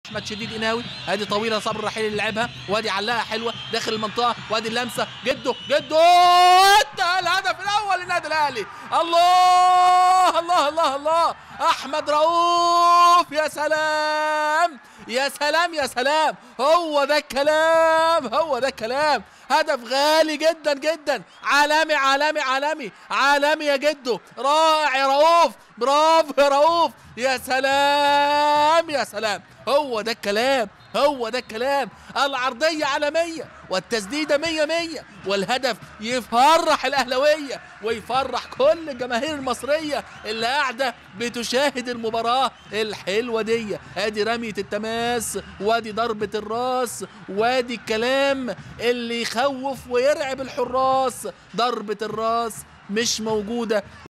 احمد شديد قناوي ادي طويله صبر الرحيل اللي لعبها وادي علقها حلوه داخل المنطقه وادي اللمسه جده جده انتهى الهدف الاول للنادي الاهلي الله الله الله الله احمد رؤوف يا سلام يا سلام يا سلام هو ده الكلام هو ده الكلام هدف غالي جدا جدا عالمي عالمي عالمي عالمي يا جدو رائع يا رؤوف برافو يا رؤوف يا سلام يا سلام هو ده الكلام هو ده الكلام العرضية عالمية والتسديدة مية مية والهدف يفرح الأهلوية ويفرح كل الجماهير المصرية اللي قاعدة بتشاهد المباراة الحلوة دي ادي رمية التماس وادي ضربة الراس وادي الكلام اللي يخوف ويرعب الحراس ضربة الراس مش موجودة